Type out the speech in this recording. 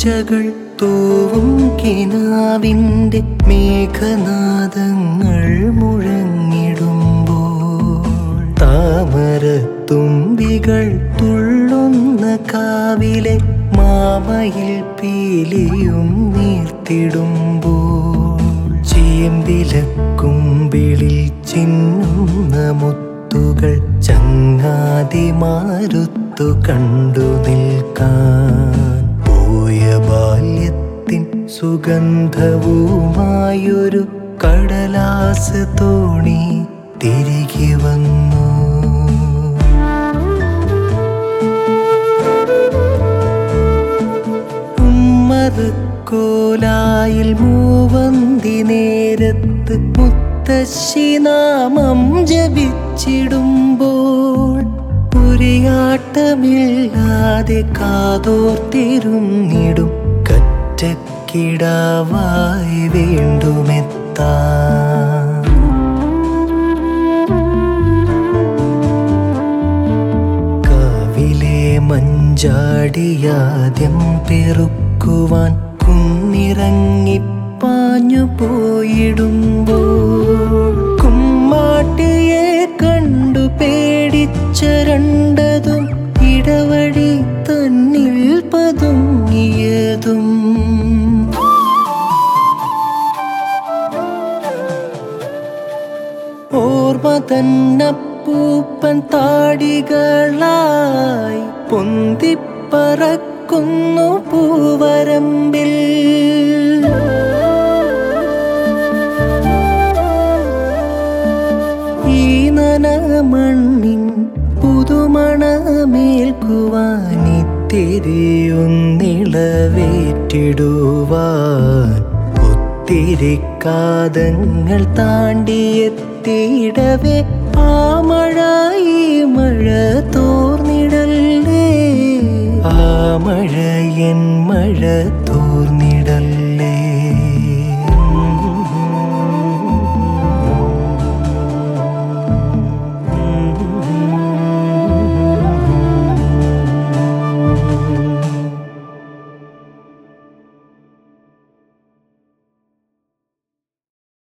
ഉച്ചകൾ തൂവും കിനാവിൻ്റെ മേഘനാദങ്ങൾ മുഴങ്ങിടുമ്പോൾ താമരത്തുമ്പികൾ തുള്ളുന്ന കാവിലെ മാമയിൽ പീലിയും നീർത്തിടുമ്പോൾ ചേമ്പിലക്കുമ്പിളിൽ ചിന്നുന്ന മുത്തുകൾ ചങ്ങാതിമാരുത്തു കണ്ടു നിൽക്കാൻ പോയ ബാല്യത്തിൻ സുഗന്ധവുമായൊരു കടലാസ് തോണി തിരികെ വന്നു ഉമ്മറുക്കോലായിൽ മൂവന്തി നേരത്ത് മുത്തശ്ശി നാമം ജപിച്ചിടുമ്പോൾ പുരിയാട്ടമില്ലാതെ കാതോർത്തിരുന്നിടും കറ്റക്കിടാവായി വീണ്ടുമെത്താം കാവിലെ മഞ്ചാടിയാദ്യം പെറുക്കുവാൻ കുന്നിറങ്ങി പാഞ്ഞു പോയിടുമ്പോൾ കുമ്മാട്ടിയെ കണ്ടു പേടിച്ച രണ്ടതും ഇടവഴി തന്നിൽ പതുങ്ങിയതും ഓർമ്മ തന്നപ്പൂപ്പൻ താടികളായി പൊന്തിപ്പറക്കുന്നു പൂവരമ്പിൽ ഈ നനമണ്ണിൻ പുതുമണമേൽക്കുവാനിത്തിരിയൊന്നിളവേറ്റിടുവാൻ ഒത്തിരി കാതങ്ങൾ താണ്ടിയെത്തിയിടവേ ആ മഴ ഈ മഴ തോർന്നിടല്ലേ ആ മഴ എൻ മഴ തോർന്നി